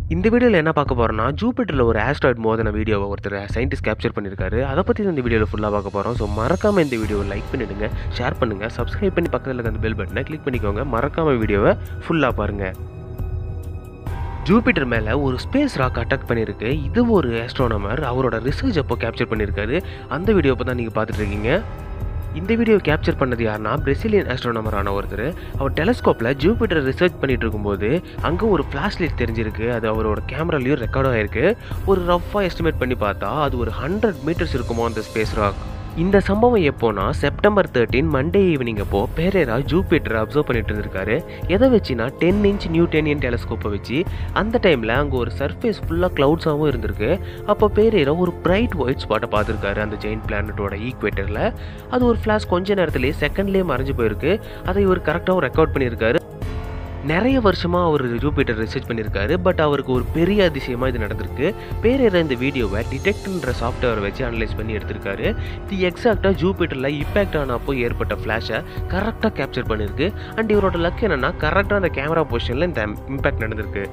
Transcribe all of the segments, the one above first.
இந்த வீடியோவில் என்ன பார்க்க போகிறோம்னா ஜூபிட்டரில் ஒரு ஆஸ்ட்ராய்ட் மோதன வீடியோவை ஒருத்தர் சயின்டிஸ்ட் கேப்சர் பண்ணியிருக்காரு அதை பற்றி தான் இந்த வீடியோவில் ஃபுல்லாக பார்க்க போகிறோம் ஸோ மறக்காமல் இந்த வீடியோவை லைக் பண்ணிவிடுங்க ஷேர் பண்ணுங்கள் சப்ஸ்கிரைப் பண்ணி பக்கத்தில் இருக்க அந்த பெல் பட்டனை கிளிக் பண்ணிக்கோங்க மறக்காமல் வீடியோவை ஃபுல்லாக பாருங்கள் ஜூபிட்டர் மேலே ஒரு ஸ்பேஸ் ராக் அட்டாக் பண்ணியிருக்கு இது ஒரு ஆஸ்ட்ரோனமர் அவரோட ரிசர்ச் அப்போ கேப்சர் பண்ணியிருக்காரு அந்த வீடியோவை தான் நீங்கள் பார்த்துட்டு இருக்கீங்க இந்த வீடியோ கேப்சர் பண்ணது யாருன்னா பிரசிலியன் ஆஸ்ட்ரோனமரான ஒருத்தர் அவர் டெலஸ்கோப்பில் ஜூபிட்டர் ரிசர்ச் பண்ணிட்டு இருக்கும்போது அங்கே ஒரு ஃப்ளாஷ் லைட் தெரிஞ்சிருக்கு அது அவரோட கேமராலையும் ரெக்கார்ட் ஆயிருக்கு ஒரு ரஃபாக எஸ்டிமேட் பண்ணி பார்த்தா அது ஒரு ஹண்ட்ரட் மீட்டர்ஸ் இருக்குமோ அந்த ஸ்பேஸ் ராக் இந்த சம்பவம் எப்போனா செப்டம்பர் தேர்ட்டீன் மண்டே ஈவினிங் அப்போ பேரேரா ஜூபிட்டரை அப்சர்வ் பண்ணிட்டு இருந்திருக்காரு எதை வச்சுனா டென் இன்ச் நியூ டெனியன் டெலஸ்கோப்பை வச்சு அந்த டைமில் அங்கே ஒரு சர்ஃபேஸ் ஃபுல்லாக க்ளவுட்ஸாகவும் இருந்திருக்கு அப்போ பேரேரா ஒரு பிரைட் ஒயிட் ஸ்பாட்டை பார்த்துருக்காரு அந்த ஜெயின் பிளானட்டோட ஈக்குவேட்டரில் அது ஒரு ஃப்ளாஷ் கொஞ்ச நேரத்துலேயே செகண்ட்லேயே மறைஞ்சு போயிருக்கு அதை இவர் கரெக்டாகவும் ரெக்கார்ட் பண்ணியிருக்காரு நிறைய வருஷமாக அவர் ஜூபிட்டர் ரிசர்ச் பண்ணியிருக்காரு பட் அவருக்கு ஒரு பெரிய அதிசயமாக இது நடந்திருக்கு பேரேற இந்த வீடியோவை டிடெக்ட்ன்ற சாஃப்ட்வேரை வச்சு அனலைஸ் பண்ணி எடுத்திருக்காரு இது எக்ஸாக்டாக ஜூபிட்டரில் இம்பேக்ட் ஆனப்போ ஏற்பட்ட ஃப்ளாஷை கரெக்டாக கேப்சர் பண்ணியிருக்கு அண்ட் இவரோட லக் என்னென்னா கரெக்டாக அந்த கேமரா பொசிஷனில் இந்த இம்பேக்ட் நடந்திருக்கு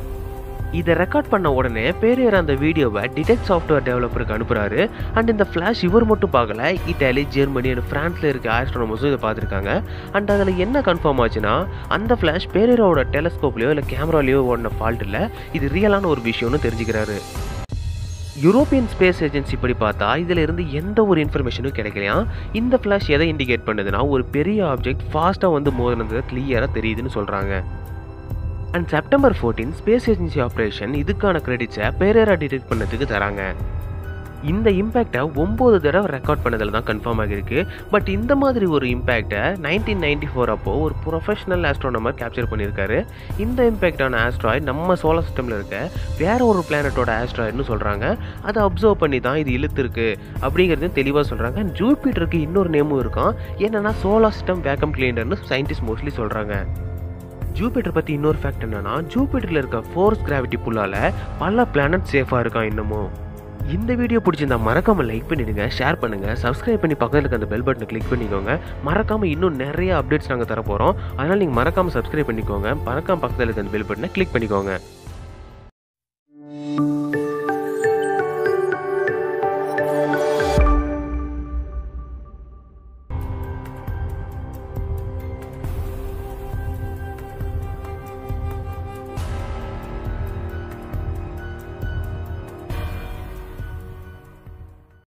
இதை ரெக்கார்ட் பண்ண உடனே பேரியர் அந்த வீடியோவை டிடெக்ட் சாஃப்ட்வேர் டெவலப்பருக்கு அனுப்புறாரு அண்ட் இந்த ஃப்ளாஷ் இவர் மட்டும் பார்க்கல இட்டாலி ஜெர்மனி அண்ட் ஃப்ரான்ஸில் இருக்க ஆஸ்ட்ரோனமர்ஸும் இதை பார்த்துருக்காங்க அண்ட் அதில் என்ன கன்ஃபார்ம் ஆச்சுன்னா அந்த ஃப்ளாஷ் பேரியரோட டெலஸ்கோப்லையோ இல்லை கேமராலையோ ஓடின ஃபால்ட் இல்லை இது ரியலான ஒரு விஷயம்னு தெரிஞ்சுக்கிறாரு யூரோப்பியன் ஸ்பேஸ் ஏஜென்சி படி பார்த்தா இதில் இருந்து எந்த ஒரு இன்ஃபர்மேஷனும் கிடைக்கலையா இந்த ஃப்ளாஷ் எதை இண்டிகேட் பண்ணுதுன்னா ஒரு பெரிய ஆப்ஜெக்ட் ஃபாஸ்ட்டாக வந்து மோதினது கிளியராக தெரியுதுன்னு சொல்கிறாங்க and September fourteen space agency operation இதுக்கான கிரெடிட்ஸை பேரேரா டிடெக்ட் பண்ணதுக்கு தராங்க இந்த இம்பேக்டை ஒம்பது தடவை ரெக்கார்ட் பண்ணதில் தான் கன்ஃபார்ம் ஆகிருக்கு பட் இந்த மாதிரி ஒரு இம்பேக்டை நைன்டீன் நைன்டி ஃபோர் அப்போ ஒரு ப்ரொஃபஷனல் ஆஸ்ட்ரோனமர் கேப்சர் பண்ணியிருக்காரு இந்த இம்பேக்டான ஆஸ்ட்ராய்ட் நம்ம சோலார் சிஸ்டமில் இருக்க வேற ஒரு பிளானட்டோட ஆஸ்ட்ராய்டுன்னு சொல்கிறாங்க அதை அப்சர்வ் பண்ணி தான் இது இழுத்துருக்கு அப்படிங்கிறது தெளிவாக சொல்கிறாங்க ஜூபிட்டருக்கு இன்னொரு நேமும் இருக்கான் என்னென்னா சோலார் சிஸ்டம் வேக்கம் கிளீண்டர்னு சயின்டிஸ்ட் மோஸ்ட்லி சொல்கிறாங்க ஜூபிட்டர் பற்றி இன்னொரு ஃபேக்ட் என்னன்னா ஜூபிட்டரில் இருக்க ஃபோர்ஸ் கிராவிட்டி புல்லால் பல பிளானட் சேஃபாக இருக்கான் இன்னமும் இந்த வீடியோ பிடிச்சிருந்தா மறக்காமல் லைக் பண்ணிடுங்க ஷேர் பண்ணுங்கள் சப்ஸ்கிரைப் பண்ணி பக்கத்தில் இருக்க அந்த பெல் பட்டனை கிளிக் பண்ணிக்கோங்க மறக்காமல் இன்னும் நிறைய அப்டேட்ஸ் நாங்கள் தர போகிறோம் அதனால் நீங்கள் மறக்காமல் சப்ஸ்கிரைப் பண்ணிக்கோங்க மறக்காமல் பக்கத்தில் இருக்க அந்த பெல் பட்டனை கிளிக் பண்ணிக்கோங்க